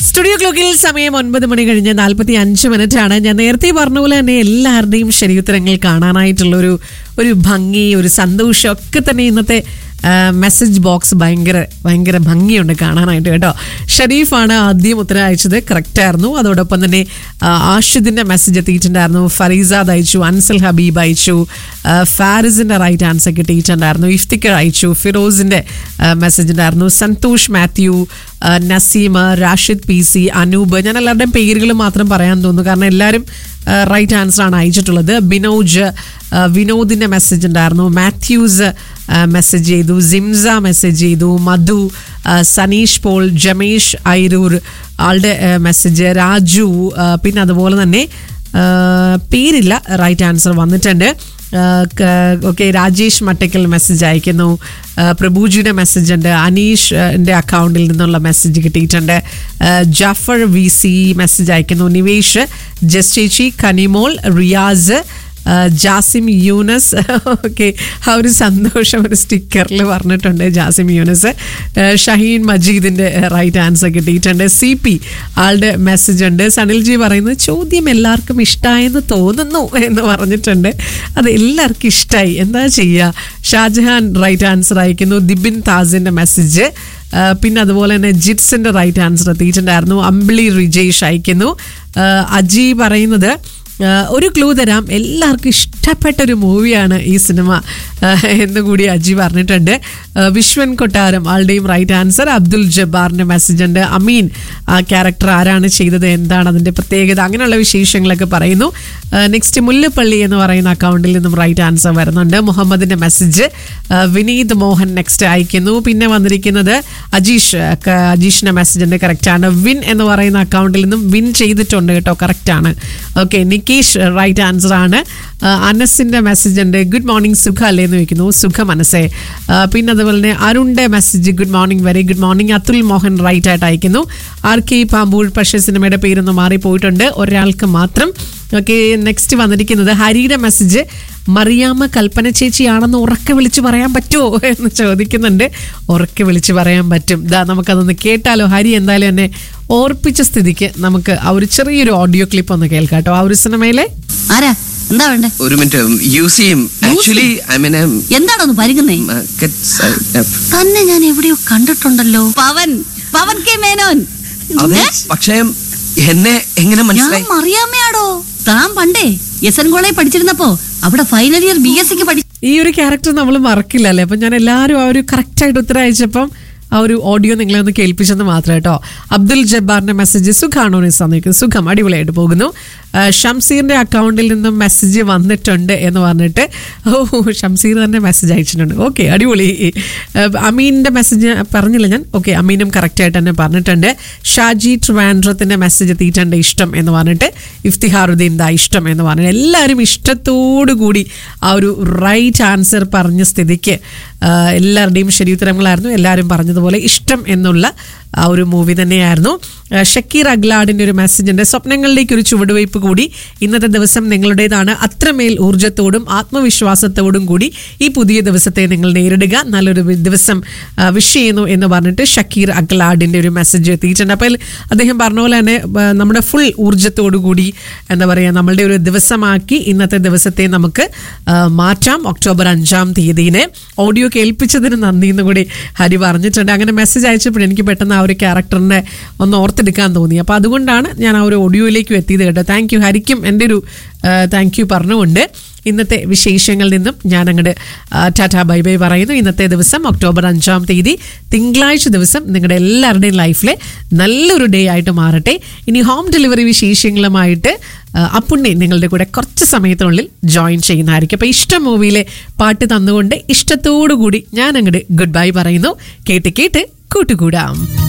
Studio ക്ലോക്കിൽ സമയം ഒൻപത് മണി കഴിഞ്ഞ് നാൽപ്പത്തി അഞ്ച് മിനിറ്റ് ആണ് ഞാൻ നേരത്തെ പറഞ്ഞ പോലെ തന്നെ എല്ലാവരുടെയും ശരിയുത്തരങ്ങൾ കാണാനായിട്ടുള്ള ഒരു ഒരു ഭംഗി ഒരു സന്തോഷം ഒക്കെ തന്നെ ഇന്നത്തെ മെസ്സേജ് ബോക്സ് ഭയങ്കര ഭയങ്കര ഭംഗിയുണ്ട് കാണാനായിട്ട് കേട്ടോ ഷരീഫാണ് ആദ്യം ഉത്തരം അയച്ചത് കറക്റ്റ് ആയിരുന്നു അതോടൊപ്പം തന്നെ ആ, ആഷിദിന്റെ മെസ്സേജ് എത്തിയിട്ടുണ്ടായിരുന്നു ഫറീസാദ് അയച്ചു അൻസൽ ഹബീബ് അയച്ചു ആ, ഫാരിസിന്റെ റൈറ്റ് ആൻസർ കിട്ടിയിട്ടുണ്ടായിരുന്നു ഇഫ്തിക്കർ അയച്ചു ഫിറോസിന്റെ മെസ്സേജ് ഉണ്ടായിരുന്നു സന്തോഷ് മാത്യു ആ, നസീമ റാഷിദ് പി സി അനൂപ് ഞാൻ എല്ലാവരുടെയും പേരുകൾ മാത്രം പറയാൻ തോന്നുന്നു കാരണം എല്ലാവരും റൈറ്റ് ആൻസർ ആണ് അയച്ചിട്ടുള്ളത് ബിനോജ് ആ, വിനോദിന്റെ മെസ്സേജ് ഉണ്ടായിരുന്നു മാത്യൂസ് മെസ്സേജ് ചെയ്തു സിംസ മെസ്സേജ് ചെയ്തു മധു ആ, സനീഷ് പോൾ ജമേഷ് ഐരൂർ ആളുടെ മെസ്സേജ് രാജു ആ, പിന്നെ അതുപോലെ തന്നെ ആ, പേരില്ല റൈറ്റ് ആൻസർ വന്നിട്ടുണ്ട് ഓക്കെ രാജേഷ് മട്ടക്കൽ മെസ്സേജ് അയക്കുന്നു ആ, പ്രഭുജിയുടെ മെസ്സേജ് ഉണ്ട് അനീഷ് ആ, ന്റെ അക്കൗണ്ടിൽ നിന്നുള്ള മെസ്സേജ് കിട്ടിയിട്ടുണ്ട് ആ, ജാഫർ വി സി മെസ്സേജ് അയക്കുന്നു നിവേഷ് ജസ്റ്റേച്ചി കനിമോൾ റിയാസ് ആ, ജാസിം യൂനസ് ഓക്കെ ആ ഒരു സന്തോഷം ഒരു സ്റ്റിക്കറിൽ പറഞ്ഞിട്ടുണ്ട് ജാസിം യൂനസ് ആ, ഷഹീൻ മജീദിന്റെ റൈറ്റ് ആൻസർ കിട്ടിയിട്ടുണ്ട് സി പി ആളുടെ മെസ്സേജ് ഉണ്ട് സനിൽജി പറയുന്നത് ചോദ്യം എല്ലാവർക്കും ഇഷ്ടമായെന്ന് തോന്നുന്നു എന്ന് പറഞ്ഞിട്ടുണ്ട് അത് എല്ലാവർക്കും ഇഷ്ടമായി എന്താ ചെയ്യുക ഷാജഹാൻ റൈറ്റ് ആൻസർ അയക്കുന്നു ദിബിൻ താസിന്റെ മെസ്സേജ് ആ, പിന്നെ അതുപോലെ തന്നെ ജിറ്റ്സിന്റെ റൈറ്റ് ആൻസർ എത്തിയിട്ടുണ്ടായിരുന്നു അമ്പിളി റിജേഷ് അയക്കുന്നു ആ, അജി പറയുന്നത് ആ, ഒരു ക്ലൂ തരാം എല്ലാവർക്കും ഇഷ്ടപ്പെട്ട ഒരു മൂവിയാണ് ഈ സിനിമ ആ, എന്ന് കൂടി അജി പറഞ്ഞിട്ടുണ്ട് ആ, വിശ്വൻ കൊട്ടാരം ആളുടെയും റൈറ്റ് ആൻസർ അബ്ദുൽ ജബ്ബാറിന്റെ മെസ്സേജ് ഉണ്ട് അമീൻ ആ ക്യാരക്ടർ ആരാണ് ചെയ്തത് എന്താണ് അതിന്റെ പ്രത്യേകത അങ്ങനെയുള്ള വിശേഷങ്ങളൊക്കെ പറയുന്നു നെക്സ്റ്റ് മുല്ലപ്പള്ളി എന്ന് പറയുന്ന അക്കൗണ്ടിൽ നിന്നും റൈറ്റ് ആൻസർ വരുന്നുണ്ട് മുഹമ്മദിന്റെ മെസ്സേജ് വിനീത് മോഹൻ നെക്സ്റ്റ് അയക്കുന്നു പിന്നെ വന്നിരിക്കുന്നത് അജീഷ് ക- അജീഷിന്റെ മെസ്സേജ് ഉണ്ട് കറക്റ്റ് ആണ് വിൻ എന്ന് പറയുന്ന അക്കൗണ്ടിൽ നിന്നും വിൻ ചെയ്തിട്ടുണ്ട് കേട്ടോ കറക്റ്റ് ആണ് ഓക്കെ നികേഷ് റൈറ്റ് ആൻസർ ആണ് ആ, അനസിന്റെ മെസ്സേജ് ഉണ്ട് ഗുഡ് മോർണിംഗ് സുഖ അല്ലേ എന്ന് ചോദിക്കുന്നു സുഖ മനസ്സേ ആ, പിന്നെ അതുപോലെ തന്നെ അരുണിന്റെ message good morning very good morning Athul Mohan right ആയിട്ട് അയക്കുന്നു ആർ കെ പാമ്പൂൾ പക്ഷേ സിനിമയുടെ പേരൊന്ന് മാറിപ്പോയിട്ടുണ്ട് ഒരാൾക്ക് മാത്രം ഓക്കെ നെക്സ്റ്റ് വന്നിരിക്കുന്നത് ഹരിയുടെ മെസ്സേജ് മറിയാമ്മ കൽപ്പന ചേച്ചിയാണെന്ന് ഉറക്കെ വിളിച്ച് പറയാൻ പറ്റുമോ എന്ന് ചോദിക്കുന്നുണ്ട് ഉറക്കെ വിളിച്ച് പറയാൻ പറ്റും ഇതാ നമുക്കതൊന്ന് കേട്ടാലോ ഹരി എന്തായാലും എന്നെ ഓർപ്പിച്ച സ്ഥിതിക്ക് നമുക്ക് ആ ഒരു ചെറിയൊരു ഓഡിയോ ക്ലിപ്പ് ഒന്ന് കേൾക്കാം കേട്ടോ ആ ഒരു സിനിമയിലെ ആരാ എന്താ വേണ്ടേ ഒരു മിനിറ്റ് യൂസ് ചെയ്യും ആക്ച്വലി ഐ മീൻ എന്താണോന്ന് പരിങ്ങുന്നേ തന്നെ ഞാൻ എവിടെയോ കണ്ടിട്ടുണ്ടല്ലോ പവൻ പവൻ കെ മേനോൻ അതെ ഏ? പക്ഷേ എന്നെ എങ്ങനെ ഞാൻ മനസ്സിലായി അറിയാമയാടോ താൻ പണ്ടേ എസ് എൻ കോളേജ് പഠിച്ചിരുന്നപ്പോ അവിടെ ഫൈനൽ ഇയർ ബി എസ് സിക്ക് പഠിച്ചു ഈ ഒരു ക്യാരക്ടർ നമ്മൾ മറക്കില്ല അല്ലേ അപ്പം ഞാൻ എല്ലാവരും ആ ഒരു കറക്റ്റായിട്ട് ഉത്തരം അയച്ചപ്പം ആ ഒരു ഓഡിയോ നിങ്ങളെ ഒന്ന് കേൾപ്പിച്ചെന്ന് മാത്രം കേട്ടോ അബ്ദുൽ ജബ്ബാറിന്റെ മെസ്സേജ് സുഖാണോ നിസ്സാന്നിരിക്കുന്നത് സുഖം അടിപൊളിയായിട്ട് പോകുന്നു ആ, ഷംസീറിന്റെ അക്കൗണ്ടിൽ നിന്നും മെസ്സേജ് വന്നിട്ടുണ്ട് എന്ന് പറഞ്ഞിട്ട് ഓ ഷംസീർ തന്നെ മെസ്സേജ് അയച്ചിട്ടുണ്ട് ഓക്കെ അടിപൊളി ആ, അമീനിന്റെ മെസ്സേജ് പറഞ്ഞില്ല ഞാൻ ഓക്കെ അമീനും കറക്റ്റ് ആയിട്ട് തന്നെ പറഞ്ഞിട്ടുണ്ട് ഷാജി ട്രിവാൻഡ്രത്തിന്റെ മെസ്സേജ് എത്തിയിട്ടുണ്ട് ഇഷ്ടം എന്ന് പറഞ്ഞിട്ട് ഇഫ്തിഹാറുദ്ദീൻ ദാ ഇഷ്ടം എന്ന് പറഞ്ഞിട്ട് എല്ലാവരും ഇഷ്ടത്തോടു കൂടി ആ ഒരു റൈറ്റ് ആൻസർ പറഞ്ഞ സ്ഥിതിക്ക് ആ, എല്ലാവരുടെയും ശരിയുത്തരങ്ങളായിരുന്നു എല്ലാവരും പറഞ്ഞതുപോലെ ഇഷ്ടം എന്നുള്ള ആ ഒരു മൂവി തന്നെയായിരുന്നു ആ, ഷക്കീർ അഗ്ലാഡിന്റെ ഒരു മെസ്സേജ് ഉണ്ട് സ്വപ്നങ്ങളിലേക്ക് ഒരു ചുവടുവയ്പ് കൂടി ഇന്നത്തെ ദിവസം നിങ്ങളുടേതാണ് അത്രമേൽ ഊർജ്ജത്തോടും ആത്മവിശ്വാസത്തോടും കൂടി ഈ പുതിയ ദിവസത്തെ നിങ്ങൾ നേരിടുക നല്ലൊരു വി- ദിവസം വിഷ് ചെയ്യുന്നു എന്ന് പറഞ്ഞിട്ട് ഷക്കീർ അഗ്ലാഡിന്റെ ഒരു മെസ്സേജ് എത്തിയിട്ടുണ്ട് അപ്പോൾ അദ്ദേഹം പറഞ്ഞ പോലെ തന്നെ ആ, നമ്മുടെ ഫുൾ ഊർജ്ജത്തോടു കൂടി എന്താ പറയുക നമ്മളുടെ ഒരു ദിവസമാക്കി ഇന്നത്തെ ദിവസത്തെ നമുക്ക് ആ, മാറ്റാം ഒക്ടോബർ അഞ്ചാം തീയതിനെ ഓഡിയോ കേൾപ്പിച്ചതിന് നന്ദി എന്ന് കൂടി ഹരി പറഞ്ഞിട്ടുണ്ട് അങ്ങനെ മെസ്സേജ് അയച്ചപ്പോൾ എനിക്ക് പെട്ടെന്ന് ആ ഒരു ക്യാരക്ടറിനെ ഒന്ന് ഓർത്തെടുക്കാൻ തോന്നി അപ്പോൾ അതുകൊണ്ടാണ് ഞാൻ ആ ഒരു ഓഡിയോയിലേക്കും എത്തിയത് കേട്ടോ താങ്ക് യു ഹരിക്കും എൻ്റെ ഒരു താങ്ക് യു പറഞ്ഞുകൊണ്ട് ഇന്നത്തെ വിശേഷങ്ങളിൽ നിന്നും ഞാൻ അങ്ങോട്ട് ടാറ്റ ബൈ ബൈ പറയുന്നു ഇന്നത്തെ ദിവസം ഒക്ടോബർ അഞ്ചാം തീയതി തിങ്കളാഴ്ച ദിവസം നിങ്ങളുടെ എല്ലാവരുടെയും ലൈഫിലെ നല്ലൊരു ഡേ ആയിട്ട് മാറട്ടെ ഇനി ഹോം ഡെലിവറി വിശേഷങ്ങളുമായിട്ട് ആ, അപ്പുണ്ണി നിങ്ങളുടെ കൂടെ കുറച്ച് സമയത്തിനുള്ളിൽ ജോയിൻ ചെയ്യുന്നതായിരിക്കും അപ്പോൾ ഇഷ്ടം മൂവിയിലെ പാട്ട് തന്നുകൊണ്ട് ഇഷ്ടത്തോടു കൂടി ഞാൻ അങ്ങോട്ട് ഗുഡ് ബൈ പറയുന്നു കേട്ട് കേട്ട് കൂട്ടുകൂടാം